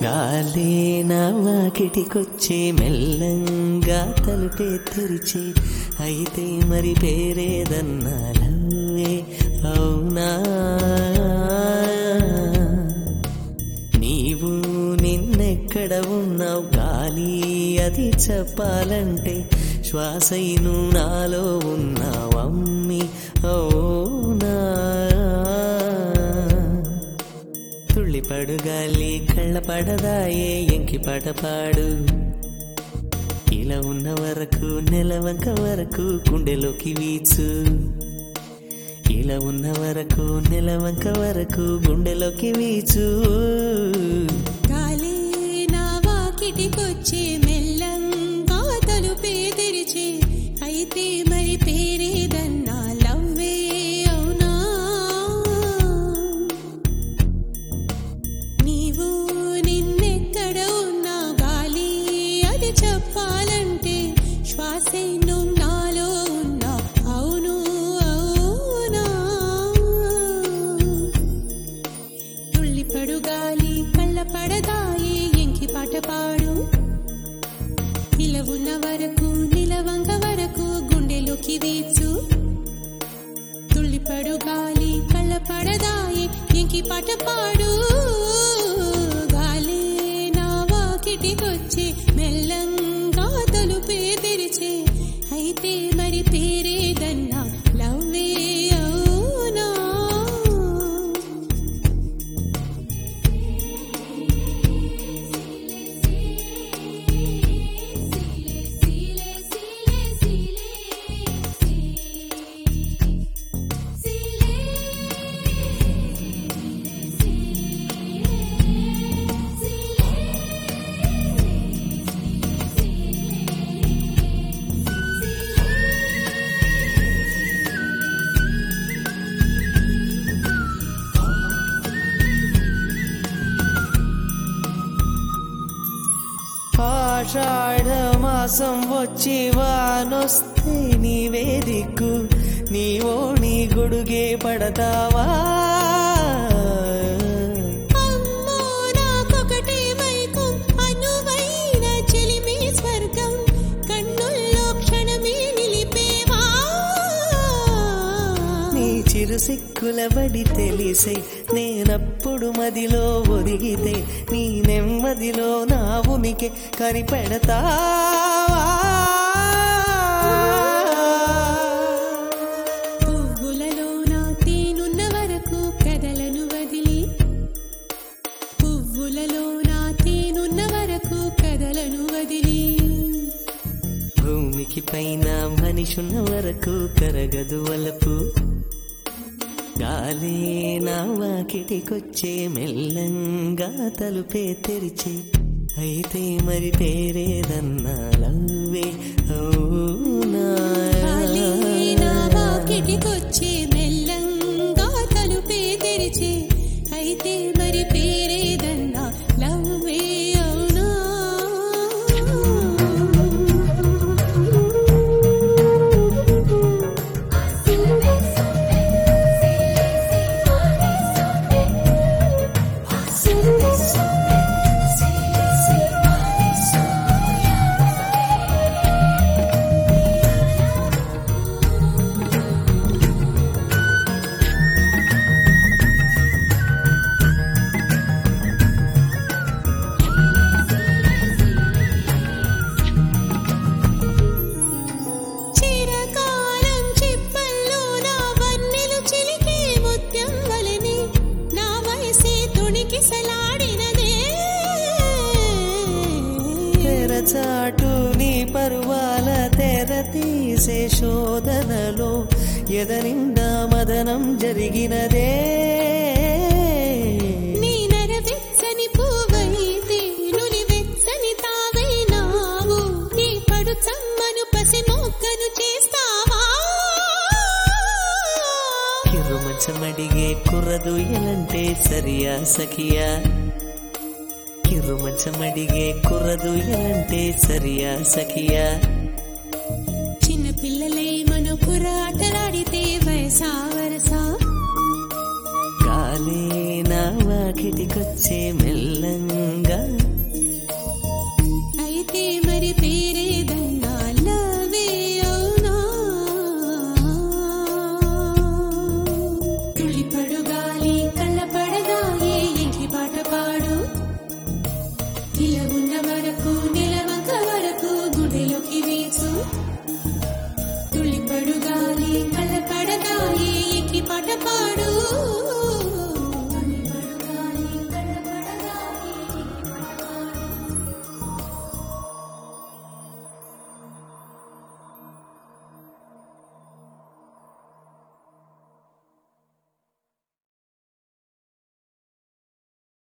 గాలే నా వాకిటికొచ్చే మెల్లంగా తలుపే తెరిచే అయితే మరి పేరేదన్నా లవ్వే అవునా నీవు నిన్నెక్కడ ఉన్నావు గాలి అది చెప్పాలంటే శ్వాసైను నాలో ఉన్నావు అమ్మి అవునా తుళ్ళిపడు గాలి కళ్ళ పడదాయే ఎంకి పాట పాడు ఇలా ఉన్న వరకు నెలవంక వరకు గుండెలోకి వీచు ఇలా ఉన్న వరకు నెలవంక వరకు గుండెలోకి వీచు గాలి నా వాకిటికొచ్చి మెల్లంగా తలుపే తెరిచి అయితే మరి పేరేదన్నా లవ్వే అవునా నీవు నిన్నెక్కడ ఉన్నా గాలి అది చెప్పాలంటే శ్వాసే నువ్వు నాలో ఉన్నా అవును అవునా తుళ్ళిపడు గాలి కళ్ళ పడదాయి ఎంకి పాట పాడు ఇలా ఉన్న వరకు నిలవంగ వరకు గుండెలోకి వీచు తుళ్ళిపడు గాలి కళ్ళ పడదాయి ఎంకి పాట పాడు గాలి నా వాకిటికొచ్చి మెల్లంగా తలుపే తెరిచే అయితే మరి పేరేదన్నా లవ్వే అవునా ఆషాఢ మాసం వచ్చి వానొస్తే నీవే దిక్కు నీవో నీ గొడుగే పడతావా అమ్మో నాకొకటే మైకం అనువైన చెలిమి స్వర్గం కన్నుల్లో క్షణమే నిలిపేవా నీ చిరు సిక్కుల బడి తెలిసే నేనప్పుడు మదిలో ఒదిగితే నీ నెమ్మదిలో నా ఉనికి కరిపెడతావా పువ్వులలో నా తేనున్న వరకు కదలను వదిలి పువ్వులలో నా తేనున్న వరకు కదలను వదిలి భూమికి పైన మనిషున్న వరకు కరగదు వలపు గాలే నా వాకిటికొచ్చే మెల్లంగా తలుపే తెరిచే అయితే మరి పేరేదన్నా లవ్వే అవునా గాలి నా వాకిటికొచ్చి మెల్లంగా తలుపే తెరిచి అయితే మరి పేరేదన్నా లవ్వే అవునా చిరకాలం చిప్పల్లో నా వన్నెలు చిలికే ముత్యం వలెనే నా వయసే తుణికిసలాడినదే తెరచాటు నీ పరువాల తెర తీసే శోధనలో ఎదనిండా మదనం జరిగినదే నీ నరవెచ్చని పువ్వైతే నులి వెచ్చని తావైనావు నీ పడు చమ్మను పసి మొక్కను చేస్తావా కిరు మంచమడిగే కుర్రదు ఎలంటే సరియా సఖియా కిరు మంచమడిగే కుర్రదు ఎలంటే సరియా సఖియా చిన్న పిల్లలై మనకుర ఆటలాడితే వయసా వరసా గాలే నా వాకిటికొచ్చే మెల్లంగా